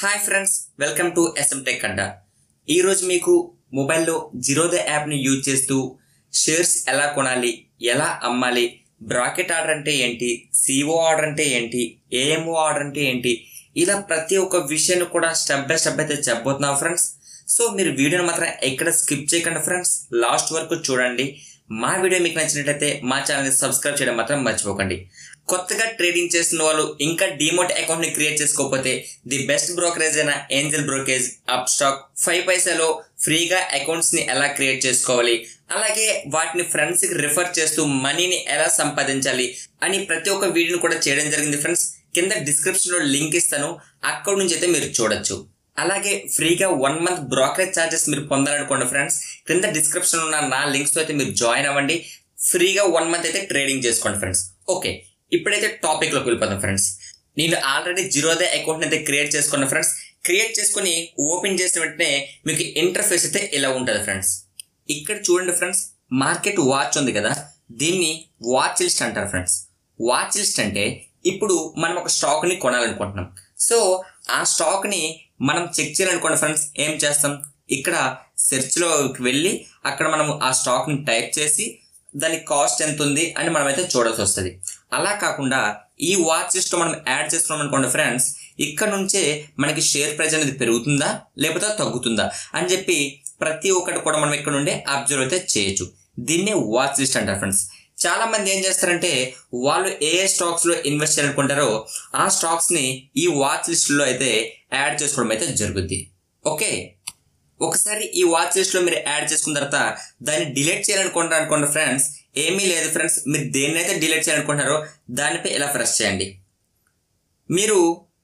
hi friends welcome to SM tech Adda ఈరోజు మీకు మొబైల్లో జీరోద యాప్ని యూజ్ చేస్తూ షేర్స్ ఎలా కొనాలి ఎలా అమ్మాలి బ్రాకెట్ ఆర్డర్ అంటే ఏంటి సిఓ ఆర్డర్ అంటే ఏంటి ఏఎంఓ ఆర్డర్ అంటే ఏంటి ఇలా ప్రతి ఒక్క విషయాన్ని కూడా స్టెప్ బై స్టెప్ అయితే చెప్పబోతున్నాం ఫ్రెండ్స్ సో మీరు వీడియోని మాత్రం ఎక్కడ స్కిప్ చేయకండి ఫ్రెండ్స్ లాస్ట్ వరకు చూడండి మా వీడియో మీకు నచ్చినట్లయితే మా ఛానల్ని సబ్స్క్రైబ్ చేయడం మాత్రం మర్చిపోకండి కొత్తగా ట్రేడింగ్ చేస్తున్న వాళ్ళు ఇంకా డిమోట్ అకౌంట్ ని క్రియేట్ చేసుకోకపోతే ది బెస్ట్ బ్రోకరేజ్ అయిన Angel brokerage Upstox five పైసాలో ఫ్రీగా అకౌంట్స్ ని ఎలా క్రియేట్ చేసుకోవాలి అలాగే వాటిని ఫ్రెండ్స్ కి రిఫర్ చేస్తూ మనీని ఎలా సంపాదించాలి అని ప్రతి ఒక్క వీడియోని కూడా చేయడం జరిగింది ఫ్రెండ్స్ కింద డిస్క్రిప్షన్ లో లింక్ ఇస్తాను అక్కడ నుంచి అయితే మీరు చూడొచ్చు అలాగే ఫ్రీగా వన్ మంత్ బ్రోకరేజ్ ఛార్జెస్ మీరు పొందాలనుకోండి ఫ్రెండ్స్ కింద డిస్క్రిప్షన్ ఉన్న నా లింక్స్ తో అయితే మీరు జాయిన్ అవ్వండి ఫ్రీగా వన్ మంత్ అయితే ట్రేడింగ్ చేసుకోండి ఫ్రెండ్స్ ఓకే ఇప్పుడైతే టాపిక్ లోకి వెళ్ళిపోతాం ఫ్రెండ్స్ నేను ఆల్రెడీ జీరోదే అకౌంట్ అయితే క్రియేట్ చేసుకున్న ఫ్రెండ్స్ క్రియేట్ చేసుకుని ఓపెన్ చేసిన వెంటనే మీకు ఇంటర్ఫేస్ అయితే ఇలా ఉంటుంది ఫ్రెండ్స్ ఇక్కడ చూడండి ఫ్రెండ్స్ మార్కెట్ వాచ్ ఉంది కదా దీన్ని వాచ్ లిస్ట్ అంటారు ఫ్రెండ్స్ వాచ్ లిస్ట్ అంటే ఇప్పుడు మనం ఒక స్టాక్ ని కొనాలనుకుంటున్నాం సో ఆ స్టాక్ ని మనం చెక్ చేయాలనుకోండి ఫ్రెండ్స్ ఏం చేస్తాం ఇక్కడ సెర్చ్ లోకి వెళ్ళి అక్కడ మనం ఆ స్టాక్ ని టైప్ చేసి దాని కాస్ట్ ఎంత ఉంది అని మనమైతే చూడాల్సి వస్తుంది అలా కాకుండా ఈ వాచ్ లిస్ట్ మనం యాడ్ చేసుకున్నాం అనుకోండి ఫ్రెండ్స్ ఇక్కడ నుంచే మనకి షేర్ ప్రైస్ అనేది పెరుగుతుందా లేకపోతే తగ్గుతుందా అని చెప్పి ప్రతి ఒక్కటి కూడా మనం ఇక్కడ నుండి అబ్జర్వ్ అయితే చేయొచ్చు దీన్నే వాచ్ లిస్ట్ అంటారు ఫ్రెండ్స్ చాలా మంది ఏం చేస్తారంటే వాళ్ళు ఏ ఏ స్టాక్స్ లో ఇన్వెస్ట్ చేయాలనుకుంటారో ఆ స్టాక్స్ ని ఈ వాచ్ లిస్ట్ లో అయితే యాడ్ చేసుకోవడం అయితే జరుగుద్ది ఓకే ఒకసారి ఈ వాచ్ లిస్ట్ లో మీరు యాడ్ చేసుకున్న తర్వాత దాన్ని డిలీట్ చేయాలనుకుంటారు అనుకోండి ఫ్రెండ్స్ ఏమీ లేదు ఫ్రెండ్స్ మీరు దేన్నైతే డిలీట్ చేయాలనుకుంటారో దానిపై ఇలా ప్రెస్ చేయండి మీరు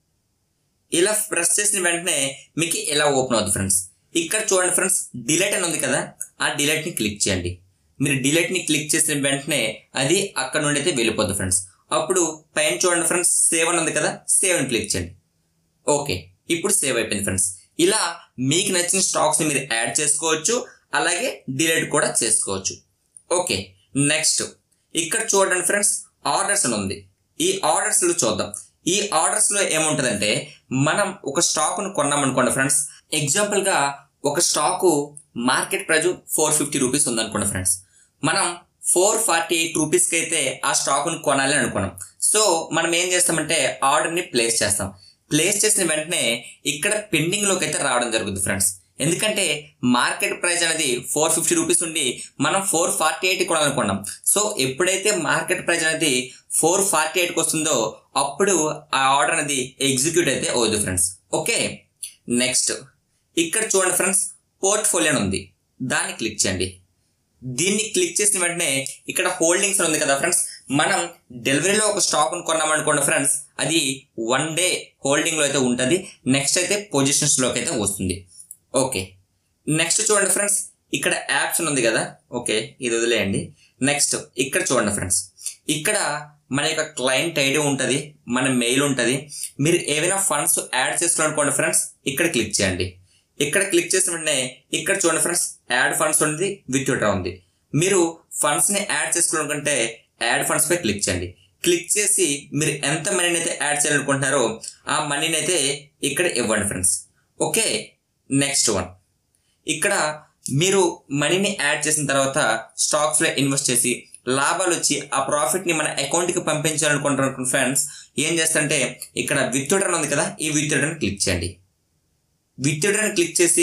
ఇలా ప్రెస్ చేసిన వెంటనే మీకు ఇలా ఓపెన్ అవుతుంది ఫ్రెండ్స్ ఇక్కడ చూడండి ఫ్రెండ్స్ డిలీట్ అని ఉంది కదా ఆ డిలీట్ ని క్లిక్ చేయండి మీరు డిలీట్ ని క్లిక్ చేసిన వెంటనే అది అక్కడ నుండి అయితే వెళ్ళిపోద్ది ఫ్రెండ్స్ అప్పుడు పైన చూడండి ఫ్రెండ్స్ సేవ్ అని ఉంది కదా సేవ్ అని క్లిక్ చేయండి ఓకే ఇప్పుడు సేవ్ అయిపోయింది ఫ్రెండ్స్ ఇలా మీకు నచ్చిన స్టాక్స్ ని మీరు యాడ్ చేసుకోవచ్చు అలాగే డిలీట్ కూడా చేసుకోవచ్చు ఓకే నెక్స్ట్ ఇక్కడ చూడండి ఫ్రెండ్స్ ఆర్డర్స్ అని ఉంది ఈ ఆర్డర్స్ లో చూద్దాం ఈ ఆర్డర్స్ లో ఏముంటదంటే మనం ఒక స్టాక్ ను కొన్నాం అనుకోండి ఫ్రెండ్స్ ఎగ్జాంపుల్ గా ఒక stock market price four fifty rupees ఉందనుకోండి ఫ్రెండ్స్ మనం ఫోర్ ఫార్టీ ఎయిట్ రూపీస్కి అయితే ఆ స్టాక్ను కొనాలి అనుకున్నాం సో మనం ఏం చేస్తామంటే ఆర్డర్ని ప్లేస్ చేస్తాం ప్లేస్ చేసిన వెంటనే ఇక్కడ పెండింగ్ లోకి అయితే రావడం జరుగుతుంది ఫ్రెండ్స్ ఎందుకంటే మార్కెట్ ప్రైస్ అనేది ఫోర్ ఫిఫ్టీ రూపీస్ ఉండి మనం ఫోర్ ఫార్టీ ఎయిట్ కొనాలనుకున్నాం సో ఎప్పుడైతే మార్కెట్ ప్రైస్ అనేది ఫోర్ ఫార్టీ ఎయిట్కి వస్తుందో అప్పుడు ఆ ఆర్డర్ అనేది ఎగ్జిక్యూట్ అయితే అవుతుంది ఫ్రెండ్స్ ఓకే నెక్స్ట్ ఇక్కడ చూడండి ఫ్రెండ్స్ పోర్ట్ఫోలియో అని ఉంది దాన్ని క్లిక్ చేయండి దీన్ని క్లిక్ చేసిన వెంటనే ఇక్కడ హోల్డింగ్స్ ఉంది కదా ఫ్రెండ్స్ మనం డెలివరీలో ఒక స్టాక్ కొన్నాం అనుకోండి ఫ్రెండ్స్ అది వన్ డే హోల్డింగ్ లో అయితే ఉంటుంది నెక్స్ట్ అయితే పొజిషన్స్ లోకి అయితే వస్తుంది ఓకే నెక్స్ట్ చూడండి ఫ్రెండ్స్ ఇక్కడ యాప్స్ ఉంది కదా ఓకే ఇది వదిలేయండి నెక్స్ట్ ఇక్కడ చూడండి ఫ్రెండ్స్ ఇక్కడ మన యొక్క క్లయింట్ ఐడి ఉంటుంది మన మెయిల్ ఉంటుంది మీరు ఏవైనా ఫండ్స్ యాడ్ చేసుకోవాలనుకోండి ఫ్రెండ్స్ ఇక్కడ క్లిక్ చేయండి ఇక్కడ క్లిక్ చేసిన వెంటనే ఇక్కడ చూడండి ఫ్రెండ్స్ యాడ్ ఫండ్స్ ఉంది విత్ డ్రా ఉంది మీరు ఫండ్స్ ని యాడ్ చేసుకోవాలనుకుంటే యాడ్ ఫండ్స్ పై క్లిక్ చేయండి క్లిక్ చేసి మీరు ఎంత మనీని అయితే యాడ్ చేయాలనుకుంటున్నారో ఆ మనీని అయితే ఇక్కడ ఇవ్వండి ఫ్రెండ్స్ ఓకే నెక్స్ట్ వన్ ఇక్కడ మీరు మనీని యాడ్ చేసిన తర్వాత స్టాక్స్ లో ఇన్వెస్ట్ చేసి లాభాలు వచ్చి ఆ ప్రాఫిట్ ని మన అకౌంట్ కి పంపించాలనుకుంటున్న ఫ్రెండ్స్ ఏం చేస్తారంటే ఇక్కడ విత్ ఉంది కదా ఈ విత్ క్లిక్ చేయండి విత్డ్రాని క్లిక్ చేసి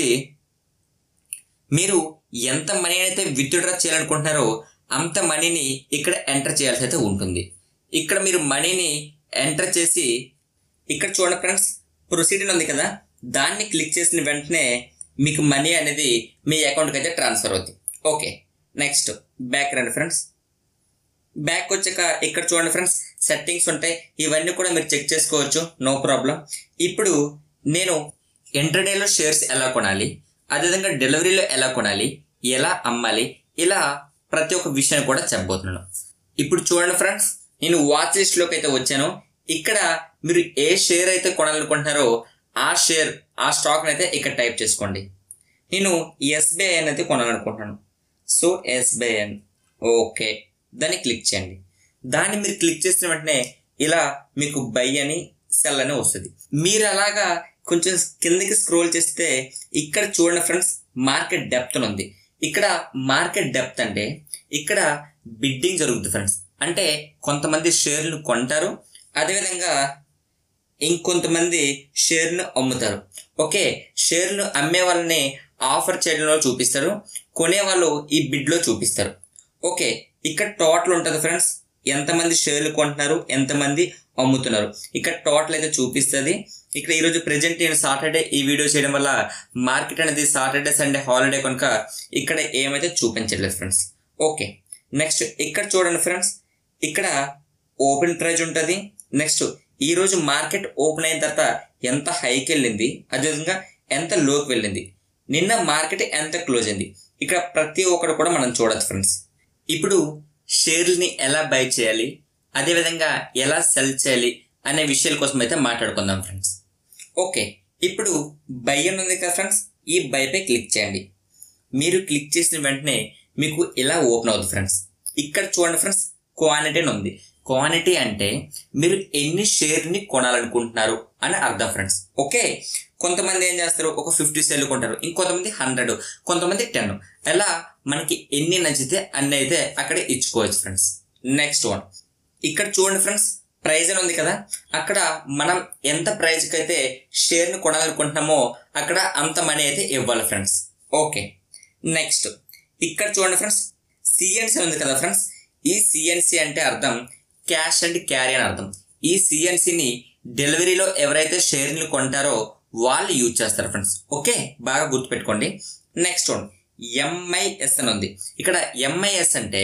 మీరు ఎంత మనీ అయితే విత్డ్రా చేయాలనుకుంటున్నారో అంత మనీని ఇక్కడ ఎంటర్ చేయాల్సి అయితే ఉంటుంది ఇక్కడ మీరు మనీని ఎంటర్ చేసి ఇక్కడ చూడండి ఫ్రెండ్స్ ప్రొసీడింగ్ ఉంది కదా దాన్ని క్లిక్ చేసిన వెంటనే మీకు మనీ అనేది మీ అకౌంట్కి అయితే ట్రాన్స్ఫర్ అవుతుంది ఓకే నెక్స్ట్ బ్యాక్ రండి ఫ్రెండ్స్ బ్యాక్ వచ్చాక ఇక్కడ చూడండి ఫ్రెండ్స్ సెట్టింగ్స్ ఉంటాయి ఇవన్నీ కూడా మీరు చెక్ చేసుకోవచ్చు నో ప్రాబ్లం ఇప్పుడు నేను ఇంటర్డేలో షేర్స్ ఎలా కొనాలి అదేవిధంగా డెలివరీలో ఎలా కొనాలి ఎలా అమ్మాలి ఇలా ప్రతి ఒక్క విషయాన్ని కూడా చెప్పబోతున్నాను ఇప్పుడు చూడండి ఫ్రెండ్స్ నేను వాచ్ లిస్ట్లోకి అయితే వచ్చాను ఇక్కడ మీరు ఏ షేర్ అయితే కొనాలనుకుంటున్నారో ఆ షేర్ ఆ స్టాక్ అయితే ఇక్కడ టైప్ చేసుకోండి నేను ఎస్బీఐఎన్ అయితే కొనాలనుకుంటున్నాను సో ఎస్బీఐఎన్ ఓకే దాన్ని క్లిక్ చేయండి దాన్ని మీరు క్లిక్ చేసిన వెంటనే ఇలా మీకు బై అని సెల్ అని వస్తుంది మీరు అలాగా కొంచెం కిందకి స్క్రోల్ చేస్తే ఇక్కడ చూడండి ఫ్రెండ్స్ మార్కెట్ డెప్త్ అని ఉంది ఇక్కడ మార్కెట్ డెప్త్ అంటే ఇక్కడ బిడ్డింగ్ జరుగుతుంది ఫ్రెండ్స్ అంటే కొంతమంది షేర్లు కొంటారు అదేవిధంగా ఇంకొంతమంది షేర్ను అమ్ముతారు ఓకే షేర్ను అమ్మే వాళ్ళని ఆఫర్ చేయడంలో చూపిస్తారు కొనేవాళ్ళు ఈ బిడ్లో చూపిస్తారు ఓకే ఇక్కడ టోటల్ ఉంటుంది ఫ్రెండ్స్ ఎంతమంది షేర్లు కొంటున్నారు ఎంతమంది అమ్ముతున్నారు ఇక్కడ టోటల్ అయితే చూపిస్తుంది ఇక్కడ ఈరోజు ప్రెజెంట్ నేను సాటర్డే ఈ వీడియో చేయడం వల్ల మార్కెట్ అనేది సాటర్డే సండే హాలిడే కనుక ఇక్కడ ఏమైతే చూపించట్లేదు ఫ్రెండ్స్ ఓకే నెక్స్ట్ ఇక్కడ చూడండి ఫ్రెండ్స్ ఇక్కడ ఓపెన్ ప్రైజ్ ఉంటుంది నెక్స్ట్ ఈ రోజు మార్కెట్ ఓపెన్ అయిన తర్వాత ఎంత హైకి వెళ్ళింది అదేవిధంగా ఎంత లోకి వెళ్ళింది నిన్న మార్కెట్ ఎంత క్లోజ్ అయింది ఇక్కడ ప్రతి ఒక్కరు కూడా మనం చూడొచ్చు ఫ్రెండ్స్ ఇప్పుడు షేర్ని ఎలా బై చేయాలి అదేవిధంగా ఎలా సెల్ చేయాలి అనే విషయాల కోసం అయితే మాట్లాడుకుందాం ఫ్రెండ్స్ ఓకే ఇప్పుడు బై అని ఉంది కదా ఫ్రెండ్స్ ఈ బైపై క్లిక్ చేయండి మీరు క్లిక్ చేసిన వెంటనే మీకు ఇలా ఓపెన్ అవుతుంది ఫ్రెండ్స్ ఇక్కడ చూడండి ఫ్రెండ్స్ క్వాంటిటీ అని ఉంది క్వాంటిటీ అంటే మీరు ఎన్ని షేర్ని కొనాలనుకుంటున్నారు అని అర్థం ఫ్రెండ్స్ ఓకే కొంతమంది ఏం చేస్తారు ఒక ఫిఫ్టీ షేర్లు కొంటారు ఇంకొంతమంది హండ్రెడ్ కొంతమంది టెన్ అలా మనకి ఎన్ని నచ్చితే అన్ని అయితే అక్కడ ఇచ్చుకోవచ్చు ఫ్రెండ్స్ నెక్స్ట్ వన్ ఇక్కడ చూడండి ఫ్రెండ్స్ ప్రైజ్ అని ఉంది కదా అక్కడ మనం ఎంత ప్రైజ్కి అయితే షేర్ని కొనాలనుకుంటున్నామో అక్కడ అంత మనీ అయితే ఇవ్వాలి ఫ్రెండ్స్ ఓకే నెక్స్ట్ ఇక్కడ చూడండి ఫ్రెండ్స్ సిఎన్సి ఉంది కదా ఫ్రెండ్స్ ఈ సిఎన్సి అంటే అర్థం క్యాష్ అండ్ క్యారీ అని అర్థం ఈ సిఎన్సిని డెలివరీలో ఎవరైతే షేర్ని కొంటారో వాళ్ళు యూజ్ చేస్తారు ఫ్రెండ్స్ ఓకే బాగా గుర్తుపెట్టుకోండి నెక్స్ట్ వన్ ఎంఐఎస్ అని ఉంది ఇక్కడ ఎంఐఎస్ అంటే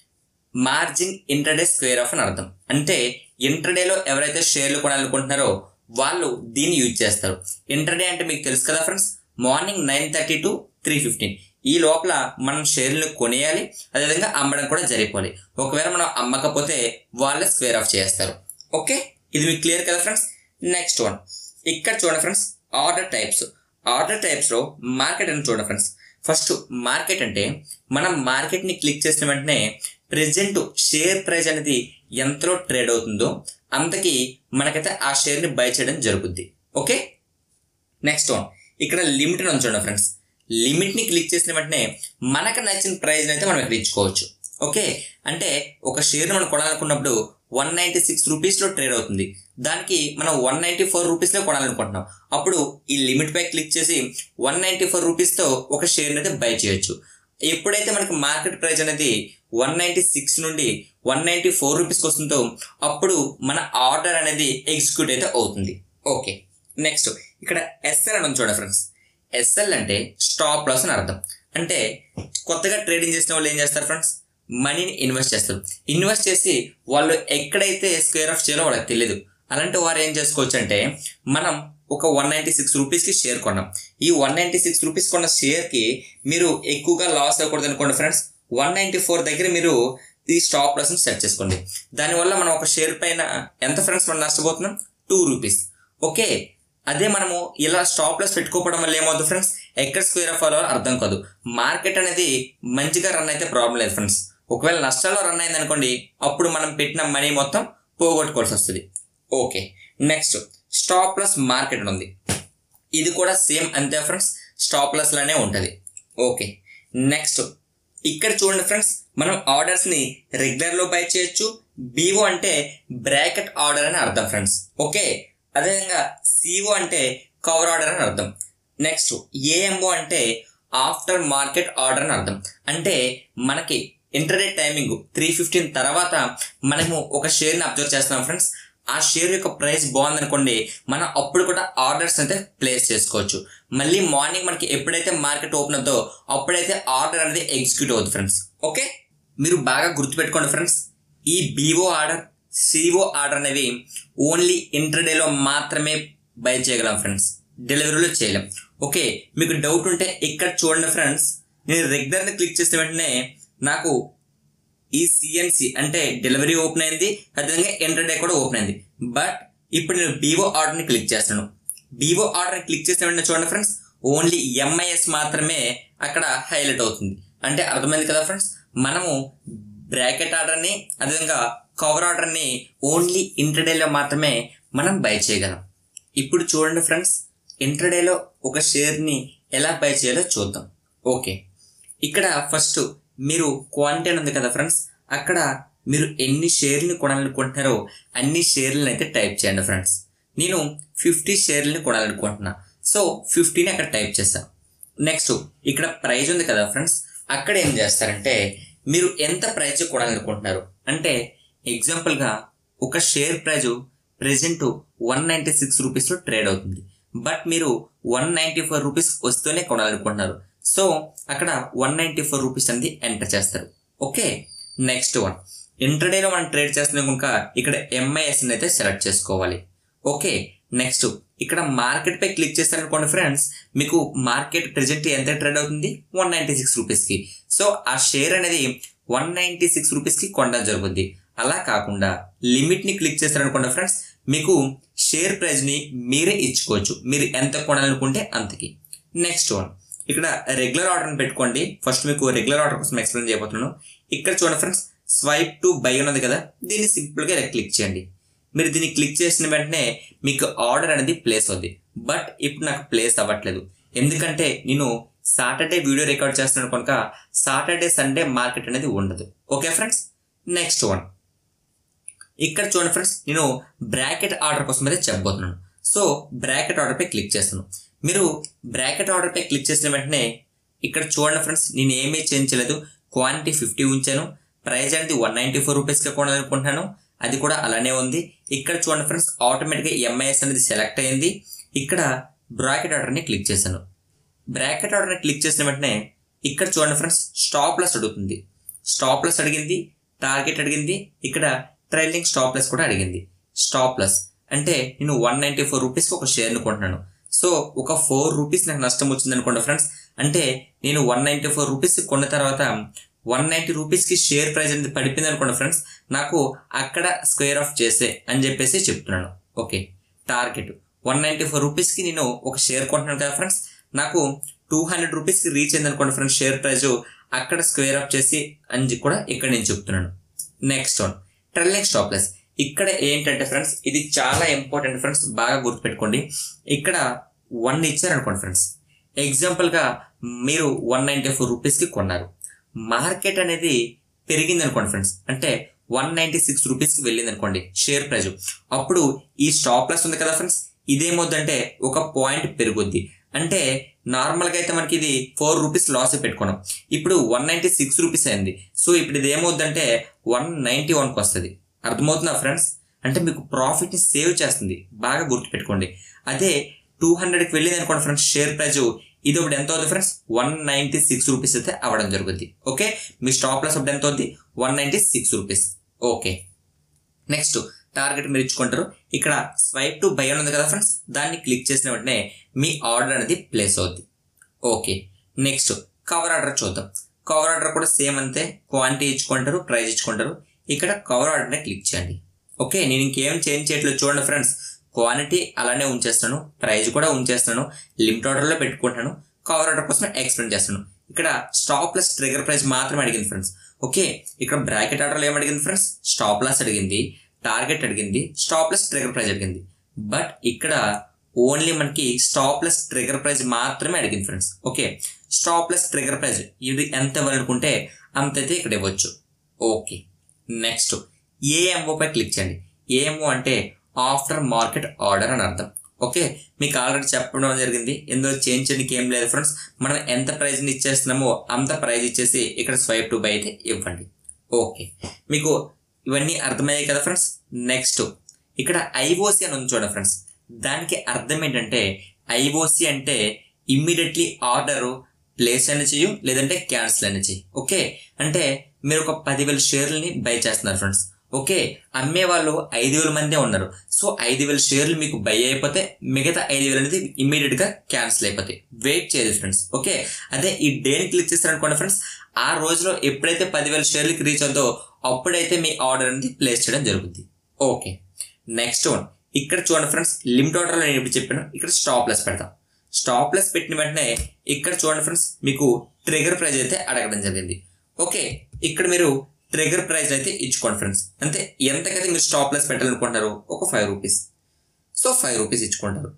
మార్జిన్ ఇంటర్డే స్క్వేర్ ఆఫ్ అని అర్థం అంటే ఇంటర్డేలో ఎవరైతే షేర్లు కొనాలనుకుంటున్నారో వాళ్ళు దీన్ని యూజ్ చేస్తారు ఇంటర్డే అంటే మీకు తెలుసు కదా friends morning nine thirty to three fifteen ఈ లోపల మనం షేర్లు కొనేయాలి అదేవిధంగా అమ్మడం కూడా జరిగిపోవాలి ఒకవేళ మనం అమ్మకపోతే వాళ్ళే స్క్వేర్ ఆఫ్ చేస్తారు ఓకే ఇది మీకు క్లియర్ కదా ఫ్రెండ్స్ నెక్స్ట్ వన్ ఇక్కడ చూడండి ఫ్రెండ్స్ ఆర్డర్ టైప్స్ ఆర్డర్ టైప్స్లో మార్కెట్ అని చూడండి ఫ్రెండ్స్ ఫస్ట్ మార్కెట్ అంటే మనం మార్కెట్ని క్లిక్ చేసిన వెంటనే ప్రెజెంట్ షేర్ ప్రైస్ అనేది ఎంతలో ట్రేడ్ అవుతుందో అంతకి మనకైతే ఆ షేర్ని బై చేయడం జరుగుద్ది ఓకే నెక్స్ట్ వన్ ఇక్కడ లిమిట్ అని చూడండి ఫ్రెండ్స్ లిమిట్ని క్లిక్ చేసిన వెంటనే మనకు నచ్చిన ప్రైజ్ని అయితే మనం ఇక్కడ ఇచ్చుకోవచ్చు ఓకే అంటే ఒక షేర్ని మనం కొనాలనుకున్నప్పుడు వన్ నైంటీ సిక్స్ రూపీస్లో ట్రేడ్ అవుతుంది దానికి మనం వన్ నైంటీ ఫోర్ రూపీస్లో కొనాలనుకుంటున్నాం అప్పుడు ఈ లిమిట్ పై క్లిక్ చేసి వన్ నైంటీ ఫోర్ రూపీస్తో ఒక షేర్ని అయితే బై చేయొచ్చు ఎప్పుడైతే మనకి మార్కెట్ ప్రైస్ అనేది వన్ నైంటీ సిక్స్ నుండి వన్ నైంటీ ఫోర్ రూపీస్కి వస్తుందో అప్పుడు మన ఆర్డర్ అనేది ఎగ్జిక్యూట్ అయితే అవుతుంది ఓకే నెక్స్ట్ ఇక్కడ ఎస్ఎల్ అని చూడండి ఫ్రెండ్స్ ఎస్ఎల్ అంటే స్టాప్ లాస్ అని అర్థం అంటే కొత్తగా ట్రేడింగ్ చేసిన వాళ్ళు ఏం చేస్తారు ఫ్రెండ్స్ మనీని ఇన్వెస్ట్ చేస్తారు ఇన్వెస్ట్ చేసి వాళ్ళు ఎక్కడైతే స్క్వేర్ ఆఫ్ చేయాలో వాళ్ళకి తెలియదు అలాంటి వారు ఏం చేసుకోవచ్చు అంటే మనం ఒక వన్ నైంటీ సిక్స్ రూపీస్కి షేర్ కొన్నాం ఈ వన్ నైంటీ సిక్స్ రూపీస్ కొన్న షేర్కి మీరు ఎక్కువగా లాస్ అవ్వకూడదు అనుకోండి ఫ్రెండ్స్ వన్ నైంటీ ఫోర్ దగ్గర మీరు ఈ స్టాప్ లాస్ని సెట్ చేసుకోండి దానివల్ల మనం ఒక షేర్ పైన ఎంత ఫ్రెండ్స్ మనం నష్టపోతున్నాం టూ రూపీస్ ఓకే అదే మనము ఇలా స్టాప్ లాస్ పెట్టుకోవడం వల్ల ఏమవుతుంది ఫ్రెండ్స్ ఎక్కడ స్క్వేర్ ఆఫ్ అవ్వాలో అర్థం కాదు మార్కెట్ అనేది మంచిగా రన్ అయితే ప్రాబ్లం లేదు ఫ్రెండ్స్ ఒకవేళ నష్టాల్లో రన్ అయింది అనుకోండి అప్పుడు మనం పెట్టిన మనీ మొత్తం పోగొట్టుకోవాల్సి వస్తుంది okay next stop loss market ఉంది ఇది కూడా సేమ్ అంతే ఫ్రెండ్స్ స్టాప్ లాస్ లానే ఉంటుంది ఓకే నెక్స్ట్ ఇక్కడ చూడండి ఫ్రెండ్స్ మనం ఆర్డర్స్ని రెగ్యులర్లో బై చేయొచ్చు బీఓ అంటే బ్రాకెట్ ఆర్డర్ అని అర్థం ఫ్రెండ్స్ ఓకే అదేవిధంగా సిఓ అంటే కవర్ ఆర్డర్ అని అర్థం next A M after market order అని అర్థం అంటే మనకి ఇంటర్డే టైమింగ్ త్రీ ఫిఫ్టీన్ తర్వాత మనము ఒక షేర్ని అబ్జర్వ్ చేస్తున్నాం ఫ్రెండ్స్ ఆ షేర్ యొక్క ప్రైస్ బాగుందనుకోండి మనం అప్పుడు కూడా ఆర్డర్స్ అయితే ప్లేస్ చేసుకోవచ్చు మళ్ళీ మార్నింగ్ మనకి ఎప్పుడైతే మార్కెట్ ఓపెన్ అవుతుందో అప్పుడైతే ఆర్డర్ అనేది ఎగ్జిక్యూట్ అవుతుంది ఫ్రెండ్స్ ఓకే మీరు బాగా గుర్తుపెట్టుకోండి ఫ్రెండ్స్ ఈ బీఓ ఆర్డర్ సిఓ ఆర్డర్ అనేవి ఓన్లీ ఇంటర్డేలో మాత్రమే బై చేయగలం ఫ్రెండ్స్ డెలివరీలో చేయలేం ఓకే మీకు డౌట్ ఉంటే ఇక్కడ చూడండి ఫ్రెండ్స్ నేను రెగ్యులర్ని క్లిక్ చేసిన వెంటనే నాకు ఈ సిఎన్సి అంటే డెలివరీ ఓపెన్ అయింది అదేవిధంగా ఇంటర్డే కూడా ఓపెన్ అయింది బట్ ఇప్పుడు నేను బీవో ఆర్డర్ని క్లిక్ చేస్తున్నాను బీవో ఆర్డర్ని క్లిక్ చేసిన వెంటనే చూడండి ఫ్రెండ్స్ ఓన్లీ ఎంఐఎస్ మాత్రమే అక్కడ హైలైట్ అవుతుంది అంటే అర్థమైంది కదా ఫ్రెండ్స్ మనము బ్రాకెట్ ఆర్డర్ని అదేవిధంగా కవర్ ఆర్డర్ని ఓన్లీ ఇంటర్డేలో మాత్రమే మనం బై చేయగలం ఇప్పుడు చూడండి ఫ్రెండ్స్ ఇంటర్డేలో ఒక షేర్ని ఎలా బై చేయాలో చూద్దాం ఓకే ఇక్కడ ఫస్ట్ మీరు క్వాంటిటీ అని ఉంది కదా ఫ్రెండ్స్ అక్కడ మీరు ఎన్ని షేర్ని కొనాలనుకుంటున్నారో అన్ని షేర్లను అయితే టైప్ చేయండి ఫ్రెండ్స్ నేను ఫిఫ్టీ షేర్లని కొనాలనుకుంటున్నా సో ఫిఫ్టీని అక్కడ టైప్ చేస్తాను నెక్స్ట్ ఇక్కడ ప్రైజ్ ఉంది కదా ఫ్రెండ్స్ అక్కడ ఏం చేస్తారంటే మీరు ఎంత ప్రైజ్ కొనాలనుకుంటున్నారు అంటే ఎగ్జాంపుల్గా ఒక share price present one ninety six రూపీస్లో ట్రేడ్ అవుతుంది బట్ మీరు వన్ నైంటీ ఫోర్ రూపీస్ వస్తూనే కొనాలనుకుంటున్నారు సో అక్కడ వన్ నైంటీ ఫోర్ రూపీస్ అనేది ఎంటర్ చేస్తారు ఓకే నెక్స్ట్ వన్ ఇంటర్డేలో మనం ట్రేడ్ చేస్తున్న కనుక ఇక్కడ ఎంఐఎస్ అయితే సెలెక్ట్ చేసుకోవాలి ఓకే నెక్స్ట్ ఇక్కడ మార్కెట్ పై క్లిక్ చేస్తారనుకోండి ఫ్రెండ్స్ మీకు మార్కెట్ ప్రెజెంట్ ఎంత ట్రేడ్ అవుతుంది వన్ నైంటీ సిక్స్ రూపీస్కి సో ఆ షేర్ అనేది వన్ నైంటీ సిక్స్ రూపీస్కి కొనడం జరుగుద్ది అలా కాకుండా లిమిట్ని క్లిక్ చేస్తారనుకోండి ఫ్రెండ్స్ మీకు షేర్ ప్రైజ్ని మీరే ఇచ్చుకోవచ్చు మీరు ఎంత కొనాలనుకుంటే అంతకి నెక్స్ట్ వన్ ఇక్కడ రెగ్యులర్ ఆర్డర్ని పెట్టుకోండి ఫస్ట్ మీకు రెగ్యులర్ ఆర్డర్ కోసం ఎక్స్ప్లెయిన్ చేయబోతున్నాను ఇక్కడ చూడండి ఫ్రెండ్స్ స్వైప్ టు బై ఉన్నది కదా దీన్ని సింపుల్గా ఇలా క్లిక్ చేయండి మీరు దీన్ని క్లిక్ చేసిన వెంటనే మీకు ఆర్డర్ అనేది ప్లేస్ అవుద్ది బట్ ఇప్పుడు నాకు ప్లేస్ అవ్వట్లేదు ఎందుకంటే నేను సాటర్డే వీడియో రికార్డ్ చేస్తున్నాను కనుక సాటర్డే సండే మార్కెట్ అనేది ఉండదు ఓకే ఫ్రెండ్స్ నెక్స్ట్ వన్ ఇక్కడ చూడండి ఫ్రెండ్స్ నేను బ్రాకెట్ ఆర్డర్ కోసం అయితే చెప్పబోతున్నాను సో బ్రాకెట్ ఆర్డర్ పై క్లిక్ చేస్తాను మీరు బ్రాకెట్ ఆర్డర్ పై క్లిక్ చేసిన వెంటనే ఇక్కడ చూడండి ఫ్రెండ్స్ నేను ఏమీ చేంజ్ చేయలేదు క్వాంటిటీ ఫిఫ్టీ ఉంచాను ప్రైస్ అనేది వన్ నైంటీ ఫోర్ రూపీస్కి కొనాలనుకుంటున్నాను అది కూడా అలానే ఉంది ఇక్కడ చూడండి ఫ్రెండ్స్ ఆటోమేటిక్గా ఎంఐఎస్ అనేది సెలెక్ట్ అయింది ఇక్కడ బ్రాకెట్ ఆర్డర్ని క్లిక్ చేశాను బ్రాకెట్ ఆర్డర్ని క్లిక్ చేసిన వెంటనే ఇక్కడ చూడండి ఫ్రెండ్స్ స్టాప్ లెస్ అడుగుతుంది స్టాప్ లెస్ అడిగింది టార్గెట్ అడిగింది ఇక్కడ ట్రైలింగ్ స్టాప్ లెస్ కూడా అడిగింది స్టాప్ లెస్ అంటే నేను వన్ నైంటీ ఫోర్ రూపీస్కి ఒక షేర్ని కొంటున్నాను సో ఒక ఫోర్ రూపీస్ నాకు నష్టం వచ్చింది అనుకోండి ఫ్రెండ్స్ అంటే నేను వన్ నైంటీ ఫోర్ రూపీస్ కొన్న తర్వాత వన్ నైంటీ రూపీస్కి షేర్ ప్రైస్ అనేది పడిపోయింది అనుకోండి ఫ్రెండ్స్ నాకు అక్కడ స్క్వేర్ ఆఫ్ చేసే అని చెప్పేసి చెప్తున్నాను okay target one ninety four రూపీస్కి నేను ఒక షేర్ కొంటున్నాను కదా ఫ్రెండ్స్ నాకు టూ హండ్రెడ్ రూపీస్కి రీచ్ అయింది అనుకోండి ఫ్రెండ్స్ షేర్ ప్రైస్ అక్కడ స్క్వేర్ ఆఫ్ చేసి అని కూడా ఇక్కడ నేను చెప్తున్నాను next one trailing stop loss ఇక్కడ ఏంటంటే ఫ్రెండ్స్ ఇది చాలా ఇంపార్టెంట్ ఫ్రెండ్స్ బాగా గుర్తుపెట్టుకోండి ఇక్కడ వన్ ఇచ్చారనుకోండి ఫ్రెండ్స్ ఎగ్జాంపుల్గా మీరు వన్ నైంటీ ఫోర్ రూపీస్కి కొన్నారు మార్కెట్ అనేది పెరిగింది అనుకోండి ఫ్రెండ్స్ అంటే వన్ నైంటీ సిక్స్ రూపీస్కి వెళ్ళింది అనుకోండి షేర్ ప్రైజ్ అప్పుడు ఈ స్టాప్ లాస్ ఉంది కదా ఫ్రెండ్స్ ఇదేమవుద్దంటే ఒక పాయింట్ పెరుగుద్ది అంటే నార్మల్గా అయితే మనకి ఇది ఫోర్ రూపీస్ లాస్ పెట్టుకున్నాం ఇప్పుడు వన్ నైంటీ సిక్స్ రూపీస్ అయింది సో ఇప్పుడు ఇది ఏమవుద్దంటే వన్ నైంటీ వన్కి వస్తుంది అర్థమవుతుందా ఫ్రెండ్స్ అంటే మీకు ప్రాఫిట్ని సేవ్ చేస్తుంది బాగా గుర్తుపెట్టుకోండి అదే టూ హండ్రెడ్కి వెళ్ళింది అనుకోండి ఫ్రెండ్స్ షేర్ ప్రైజ్ ఇది ఒకటి ఎంత అవుతుంది friends one ninety six rupees అయితే అవ్వడం జరుగుద్ది ఓకే మీ స్టాప్ లాస్ ఒకటి ఎంత అవుద్ది one ninety six rupees okay next target మీరు ఇచ్చుకుంటారు ఇక్కడ స్వైప్ టు బై అని ఉంది కదా ఫ్రెండ్స్ దాన్ని క్లిక్ చేసిన వెంటనే మీ ఆర్డర్ అనేది ప్లేస్ అవుద్ది ఓకే నెక్స్ట్ కవర్ ఆర్డర్ చూద్దాం కవర్ ఆర్డర్ కూడా సేమ్ అంతే క్వాంటిటీ ఇచ్చుకుంటారు ప్రైస్ ఇచ్చుకుంటారు ఇక్కడ కవర్ ఆర్డర్ని క్లిక్ చేయండి ఓకే నేను ఇంకేం చేంజ్ చేయట్లేదు చూడండి ఫ్రెండ్స్ క్వాంటిటీ అలానే ఉంచేస్తాను ప్రైస్ కూడా ఉంచేస్తాను లిమిట్ ఆర్డర్లో పెట్టుకుంటాను కవర్ ఆర్డర్ కోసం ఎక్స్ప్లెయిన్ చేస్తాను ఇక్కడ స్టాప్ లెస్ ట్రిగర్ ప్రైస్ మాత్రమే అడిగింది ఫ్రెండ్స్ ఓకే ఇక్కడ బ్రాకెట్ ఆర్డర్లో ఏం అడిగింది ఫ్రెండ్స్ స్టాప్ లాస్ అడిగింది టార్గెట్ అడిగింది స్టాప్ లెస్ ట్రిగర్ ప్రైస్ అడిగింది బట్ ఇక్కడ ఓన్లీ మనకి స్టాప్ లెస్ ట్రిగర్ ప్రైస్ మాత్రమే అడిగింది friends okay stop loss trigger price ఇది ఎంత ఇవ్వాలనుకుంటే అంతైతే ఇక్కడ ఇవ్వచ్చు okay next A M click చేయండి A M after market order అని అర్థం ఓకే మీకు ఆల్రెడీ చెప్పడం జరిగింది ఇందులో చేంజ్ చేయడానికి ఏం లేదు ఫ్రెండ్స్ మనం ఎంత ప్రైజ్ని ఇచ్చేస్తున్నామో అంత ప్రైజ్ ఇచ్చేసి ఇక్కడ స్వైప్ టు బై అయితే ఇవ్వండి ఓకే మీకు ఇవన్నీ అర్థమయ్యాయి కదా ఫ్రెండ్స్ నెక్స్ట్ ఇక్కడ ఐఓసి అని ఉంది చూడండి ఫ్రెండ్స్ దానికి అర్థం ఏంటంటే ఐఓసి అంటే ఇమ్మీడియట్లీ ఆర్డర్ ప్లేస్ అయినా చేయు లేదంటే క్యాన్సిల్ అయినా చెయ్యి ఓకే అంటే మీరు ఒక పదివేల షేర్లని బై చేస్తున్నారు ఫ్రెండ్స్ ఓకే అమ్మే వాళ్ళు ఐదు వేల మందే ఉన్నారు సో ఐదు వేల షేర్లు మీకు బై అయిపోతే మిగతా ఐదు వేలు అనేది ఇమ్మీడియట్ గా క్యాన్సిల్ అయిపోతాయి వెయిట్ చేయదు ఫ్రెండ్స్ ఓకే అదే ఈ డేని క్లిక్ చేస్తారనుకోండి ఫ్రెండ్స్ ఆ రోజులో ఎప్పుడైతే పదివేల షేర్లకి రీచ్ అవుతుందో అప్పుడైతే మీ ఆర్డర్ అనేది ప్లేస్ చేయడం జరుగుతుంది ఓకే నెక్స్ట్ వన్ ఇక్కడ చూడండి ఫ్రెండ్స్ లిమిట్ ఆర్డర్లో నేను ఇప్పుడు చెప్పాను ఇక్కడ స్టాప్ లెస్ పెడతాం స్టాప్ లెస్ పెట్టిన వెంటనే ఇక్కడ చూడండి ఫ్రెండ్స్ మీకు ట్రిగర్ ప్రైజ్ అయితే అడగడం జరిగింది ఓకే ఇక్కడ మీరు ట్రిగర్ ప్రైస్ అయితే ఇచ్చుకోండి ఫ్రెండ్స్ అంతే ఎంతకైతే మీరు స్టాప్ లెస్ పెట్టాలనుకుంటున్నారు ఒక five rupees so five rupees ఇచ్చుకుంటారు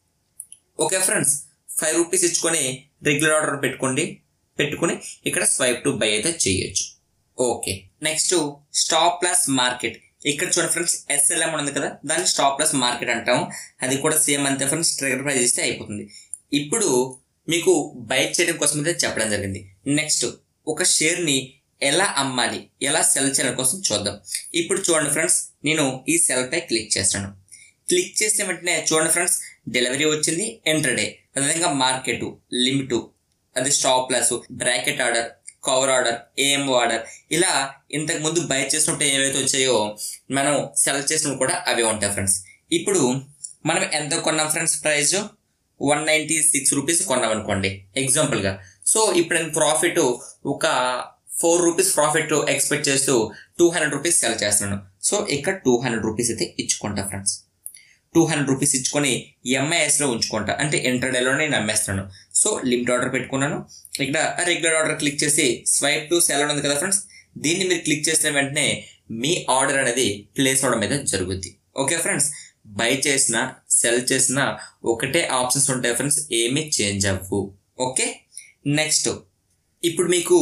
ఓకే ఫ్రెండ్స్ ఫైవ్ రూపీస్ ఇచ్చుకొని రెగ్యులర్ ఆర్డర్ పెట్టుకోండి పెట్టుకుని ఇక్కడ స్వైప్ టు బై అయితే చేయొచ్చు okay next stop plus market ఇక్కడ చూడండి ఫ్రెండ్స్ ఎస్ఎల్ఎం ఉంది కదా దాన్ని స్టాప్ ప్లస్ మార్కెట్ అంటాం అది కూడా సేమ్ అంతే ఫ్రెండ్స్ ట్రిగర్ ప్రైస్ ఇస్తే అయిపోతుంది ఇప్పుడు మీకు బై చేయడం కోసం అయితే చెప్పడం జరిగింది నెక్స్ట్ ఒక షేర్ని ఎలా అమ్మాలి ఎలా సెల్ చేయడం కోసం చూద్దాం ఇప్పుడు చూడండి ఫ్రెండ్స్ నేను ఈ సెల్ పై క్లిక్ చేస్తాను క్లిక్ చేసిన వెంటనే చూడండి ఫ్రెండ్స్ డెలివరీ వచ్చింది ఎంట్రడే అదేవిధంగా మార్కెట్ లిమిట్ అది stop plus bracket order cover order AM order ఇలా ఇంతకు ముందు బై చేసినప్పుడు ఏవైతే వచ్చాయో మనం సెల్ చేసినప్పుడు కూడా అవే ఉంటాయి ఫ్రెండ్స్ ఇప్పుడు మనం ఎంత కొన్నాం friends price one ninety six rupees కొన్నాం అనుకోండి ఎగ్జాంపుల్గా సో ఇప్పుడు నేను ప్రాఫిట్ ఒక ఫోర్ రూపీస్ ప్రాఫిట్ ఎక్స్పెక్ట్ చేస్తూ టూ హండ్రెడ్ రూపీస్ సెల్ చేస్తున్నాను సో ఇక్కడ టూ హండ్రెడ్ రూపీస్ అయితే ఇచ్చుకుంటా ఫ్రెండ్స్ టూ హండ్రెడ్ రూపీస్ ఇచ్చుకొని ఎంఐఎస్లో ఉంచుకుంటా అంటే ఇంటర్డేలో నేను అమ్మేస్తున్నాను సో లిమిట్ ఆర్డర్ పెట్టుకున్నాను ఇక్కడ రెగ్యులర్ ఆర్డర్ క్లిక్ చేసి స్వైప్ టు సెల్ ఉంది కదా ఫ్రెండ్స్ దీన్ని మీరు క్లిక్ చేసిన వెంటనే మీ ఆర్డర్ అనేది ప్లేస్ అవడం అయితే జరుగుద్ది ఓకే ఫ్రెండ్స్ బై చేసిన సెల్ చేసిన ఒకటే ఆప్షన్స్ ఉంటాయి ఫ్రెండ్స్ ఏమీ చేంజ్ అవ్వు ఓకే నెక్స్ట్ ఇప్పుడు మీకు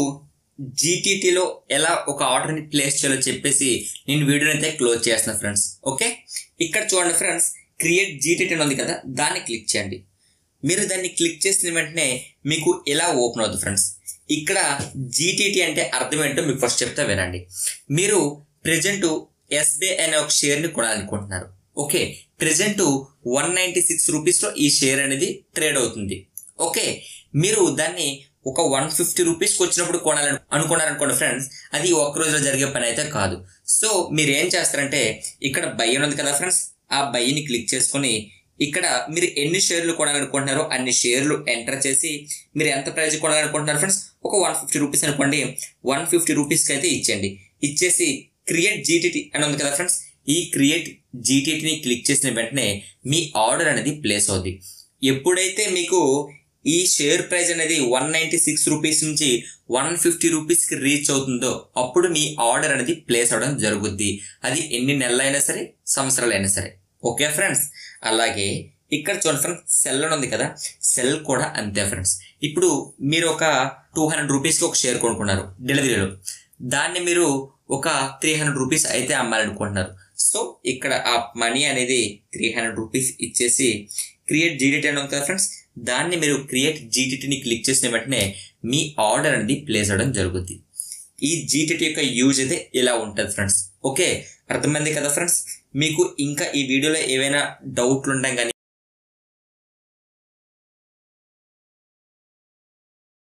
జీటీటీలో ఎలా ఒక ఆర్డర్ని ప్లేస్ చేయాలో చెప్పేసి నేను వీడియోని అయితే క్లోజ్ చేస్తున్నా ఫ్రెండ్స్ ఓకే ఇక్కడ చూడండి ఫ్రెండ్స్ క్రియేట్ జీటీటీ అని ఉంది కదా దాన్ని క్లిక్ చేయండి మీరు దాన్ని క్లిక్ చేసిన వెంటనే మీకు ఎలా ఓపెన్ అవుతుంది ఫ్రెండ్స్ ఇక్కడ జీటీటీ అంటే అర్థం ఏంటో మీకు ఫస్ట్ చెప్తా వినండి మీరు ప్రజెంట్ ఎస్బీఐ అనే ఒక షేర్ని కొనాలనుకుంటున్నారు okay present one ninety six రూపీస్లో ఈ షేర్ అనేది ట్రేడ్ అవుతుంది ఓకే మీరు దాన్ని ఒక వన్ ఫిఫ్టీ రూపీస్కి వచ్చినప్పుడు కొనాలని అనుకున్నారనుకోండి ఫ్రెండ్స్ అది ఒక్క రోజులో జరిగే పని అయితే కాదు సో మీరు ఏం చేస్తారంటే ఇక్కడ బై అని ఉంది కదా ఫ్రెండ్స్ ఆ బైని క్లిక్ చేసుకొని ఇక్కడ మీరు ఎన్ని షేర్లు కొనాలనుకుంటున్నారో అన్ని షేర్లు ఎంటర్ చేసి మీరు ఎంత ప్రైస్ కొనాలనుకుంటున్నారు ఫ్రెండ్స్ ఒక వన్ ఫిఫ్టీ రూపీస్ అనుకోండి వన్ ఫిఫ్టీ రూపీస్కి అయితే ఇచ్చేయండి ఇచ్చేసి క్రియేట్ జీటీటీ అని ఉంది కదా ఫ్రెండ్స్ ఈ క్రియేట్ జీటీటీని క్లిక్ చేసిన వెంటనే మీ ఆర్డర్ అనేది ప్లేస్ అవుద్ది ఎప్పుడైతే మీకు ఈ షేర్ ప్రైస్ అనేది వన్ నైంటీ సిక్స్ రూపీస్ నుంచి వన్ ఫిఫ్టీ రూపీస్కి రీచ్ అవుతుందో అప్పుడు మీ ఆర్డర్ అనేది ప్లేస్ అవడం జరుగుద్ది అది ఎన్ని నెలలైనా సరే సంవత్సరాలైనా సరే ఓకే ఫ్రెండ్స్ అలాగే ఇక్కడ చూడండి ఫ్రెండ్స్ సెల్ అని ఉంది కదా సెల్ కూడా అంతే ఫ్రెండ్స్ ఇప్పుడు మీరు ఒక టూ హండ్రెడ్ రూపీస్కి ఒక షేర్ కొనుక్కున్నారు డెలివరీలో దాన్ని మీరు ఒక త్రీ హండ్రెడ్ రూపీస్ అయితే అమ్మాలనుకుంటున్నారు సో ఇక్కడ ఆ మనీ అనేది త్రీ హండ్రెడ్ రూపీస్ ఇచ్చేసి క్రియేట్ జీడిటీ అని ఉంది కదా ఫ్రెండ్స్ దాన్ని మీరు క్రియేట్ జీటీటీని క్లిక్ చేసిన వెంటనే మీ ఆర్డర్ అనేది ప్లేస్ అవ్వడం జరుగుద్ది ఈ జీటీటీ యొక్క యూజ్ అయితే ఇలా ఉంటుంది ఫ్రెండ్స్ ఓకే అర్థమైంది కదా ఫ్రెండ్స్ మీకు ఇంకా ఈ వీడియోలో ఏవైనా డౌట్లు ఉంటాం కానీ